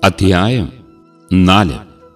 അധ്യായം നാല്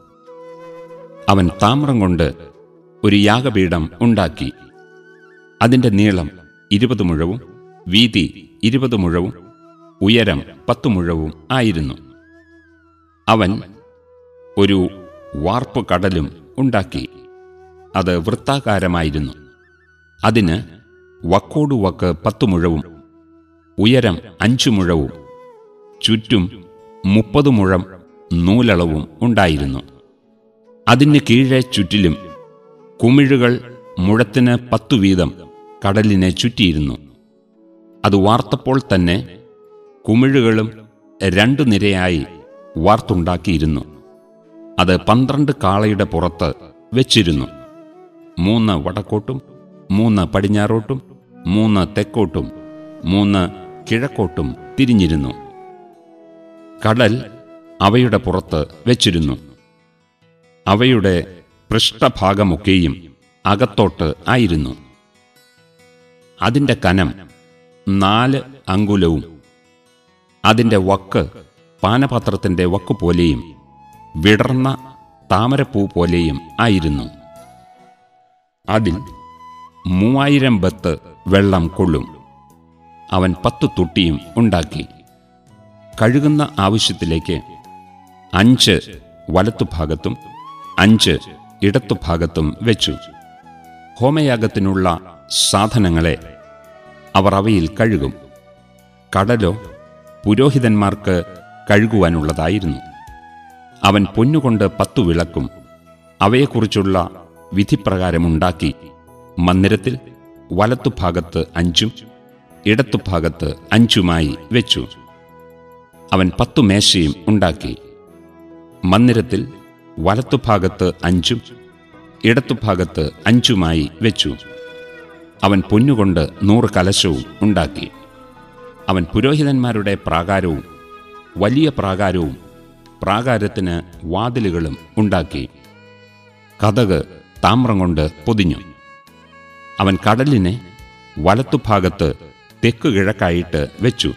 അവൻ താമ്രം കൊണ്ട് ഒരു യാഗപീഠം ഉണ്ടാക്കി അതിന്റെ നീളം ഇരുപത് മുഴവും വീതി ഇരുപത് മുഴവും ഉയരം പത്ത് മുഴവും ആയിരുന്നു അവൻ ഒരു വാർപ്പ് കടലും ഉണ്ടാക്കി അത് വൃത്താകാരമായിരുന്നു അതിന് വക്കോടു വക്ക് പത്ത് മുഴവും ഉയരം അഞ്ചു മുഴവും ചുറ്റും മുപ്പത് മുഴം നൂലളവും ഉണ്ടായിരുന്നു അതിന് കീഴെ ചുറ്റിലും കുമിഴുകൾ മുഴത്തിന് പത്തു വീതം കടലിനെ ചുറ്റിയിരുന്നു അത് വാർത്തപ്പോൾ തന്നെ കുമിഴുകളും രണ്ടു നിരയായി വാർത്തുണ്ടാക്കിയിരുന്നു അത് പന്ത്രണ്ട് കാളയുടെ പുറത്ത് വെച്ചിരുന്നു മൂന്ന് വടക്കോട്ടും മൂന്ന് പടിഞ്ഞാറോട്ടും മൂന്ന് തെക്കോട്ടും മൂന്ന് കിഴക്കോട്ടും തിരിഞ്ഞിരുന്നു കടൽ അവയുടെ പുറത്ത് വെച്ചിരുന്നു അവയുടെ പൃഷ്ഠഭാഗമൊക്കെയും അകത്തോട്ട് ആയിരുന്നു അതിന്റെ കനം നാല് അങ്കുലവും അതിന്റെ വക്ക് പാനപാത്രത്തിന്റെ വക്ക് പോലെയും വിടർന്ന താമരപ്പൂ പോലെയും ആയിരുന്നു അതിൽ മൂവായിരം ബത്ത് വെള്ളം കൊള്ളും അവൻ പത്ത് തൊട്ടിയും ഉണ്ടാക്കി കഴുകുന്ന ആവശ്യത്തിലേക്ക് അഞ്ച് വലത്തുഭാഗത്തും അഞ്ച് ഇടത്തുഭാഗത്തും വെച്ചു ഹോമയാഗത്തിനുള്ള സാധനങ്ങളെ അവർ അവയിൽ കഴുകും കടലോ പുരോഹിതന്മാർക്ക് കഴുകുവാനുള്ളതായിരുന്നു അവൻ പൊന്നുകൊണ്ട് പത്തു വിളക്കും അവയെക്കുറിച്ചുള്ള വിധിപ്രകാരമുണ്ടാക്കി മന്ദിരത്തിൽ വലത്തുഭാഗത്ത് അഞ്ചും ഇടത്തുഭാഗത്ത് അഞ്ചുമായി വെച്ചു അവൻ പത്തു മേശയും ഉണ്ടാക്കി മന്ദിരത്തിൽ വലത്തുഭാഗത്ത് അഞ്ചും ഇടത്തുഭാഗത്ത് അഞ്ചുമായി വെച്ചു അവൻ പൊന്നുകൊണ്ട് നൂറ് കലശവും ഉണ്ടാക്കി അവൻ പുരോഹിതന്മാരുടെ പ്രാകാരവും വലിയ പ്രാകാരവും പ്രാകാരത്തിന് വാതിലുകളും ഉണ്ടാക്കി കഥക് താമ്രം കൊണ്ട് പൊതിഞ്ഞു അവൻ കടലിനെ വലത്തുഭാഗത്ത് തെക്കു കിഴക്കായിട്ട് വെച്ചു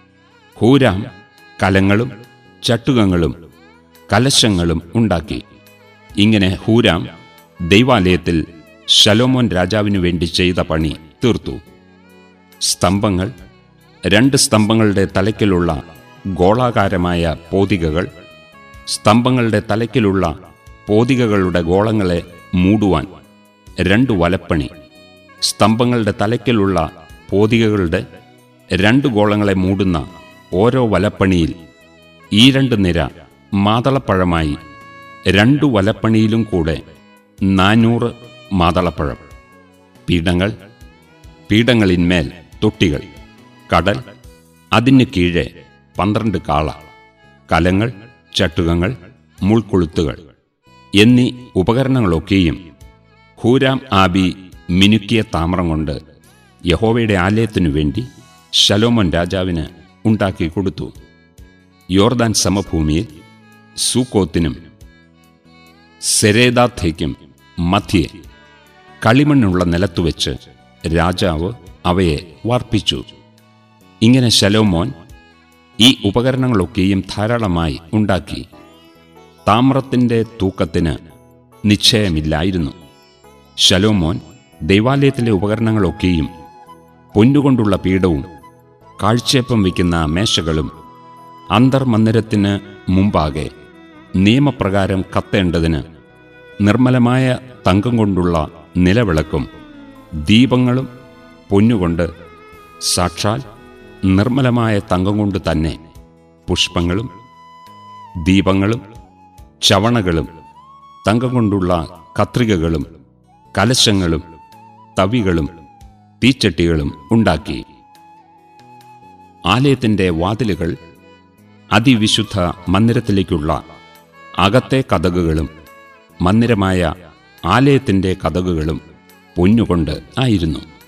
ഹൂരാം കലങ്ങളും ചട്ടുകങ്ങളും കലശങ്ങളും ഉണ്ടാക്കി ഇങ്ങനെ ഹൂരാം ദൈവാലയത്തിൽ ശലോമോൻ രാജാവിനു വേണ്ടി ചെയ്ത പണി തീർത്തു സ്തംഭങ്ങൾ രണ്ട് സ്തംഭങ്ങളുടെ തലയ്ക്കലുള്ള ഗോളാകാരമായ പോതികകൾ സ്തംഭങ്ങളുടെ തലയ്ക്കലുള്ള പോതികകളുടെ ഗോളങ്ങളെ മൂടുവാൻ രണ്ട് വലപ്പണി സ്തംഭങ്ങളുടെ തലയ്ക്കലുള്ള പോതികകളുടെ രണ്ട് ഗോളങ്ങളെ മൂടുന്ന ഓരോ വലപ്പണിയിൽ ഈ രണ്ട് നിര മാതളപ്പഴമായി രണ്ടു വലപ്പണിയിലും കൂടെ നാനൂറ് മാതളപ്പഴം പീഠങ്ങൾ പീഠങ്ങളിന്മേൽ തൊട്ടികൾ കടൽ അതിന് കീഴെ പന്ത്രണ്ട് കാള കലങ്ങൾ ചട്ടുകങ്ങൾ മുൾക്കൊളുത്തുകൾ എന്നീ ഉപകരണങ്ങളൊക്കെയും ഹൂരാം ആബി മിനുക്കിയ താമ്രം കൊണ്ട് യഹോവയുടെ ആലയത്തിനു വേണ്ടി ശലോമോൻ രാജാവിന് ഉണ്ടാക്കി കൊടുത്തു യോർദാൻ സമഭൂമിയിൽ സൂക്കോത്തിനും സെരേദാത്തേക്കും മധ്യേ കളിമണ്ണുള്ള നിലത്തുവെച്ച് രാജാവ് അവയെ വാർപ്പിച്ചു ഇങ്ങനെ ശലോമോൻ ഈ ഉപകരണങ്ങളൊക്കെയും ധാരാളമായി ഉണ്ടാക്കി താമ്രത്തിന്റെ തൂക്കത്തിന് നിശ്ചയമില്ലായിരുന്നു ശലോമോൻ ദൈവാലയത്തിലെ ഉപകരണങ്ങളൊക്കെയും പൊന്നുകൊണ്ടുള്ള പീഠവും കാഴ്ചയപ്പം വയ്ക്കുന്ന മേശകളും അന്തർമന്ദിരത്തിന് മുമ്പാകെ നിയമപ്രകാരം കത്തേണ്ടതിന് നിർമ്മലമായ തങ്കം കൊണ്ടുള്ള നിലവിളക്കും ദീപങ്ങളും പൊന്നുകൊണ്ട് സാക്ഷാൽ നിർമ്മലമായ തങ്കം കൊണ്ട് തന്നെ പുഷ്പങ്ങളും ദീപങ്ങളും ചവണകളും തങ്കം കൊണ്ടുള്ള കത്രികകളും കലശങ്ങളും തവികളും തീച്ചട്ടികളും ഉണ്ടാക്കി ആലയത്തിന്റെ വാതിലുകൾ അതിവിശുദ്ധ മന്ദിരത്തിലേക്കുള്ള അകത്തെ കഥകുകളും മന്ദിരമായ ആലയത്തിന്റെ കഥകുകളും പൊന്നുകൊണ്ട് ആയിരുന്നു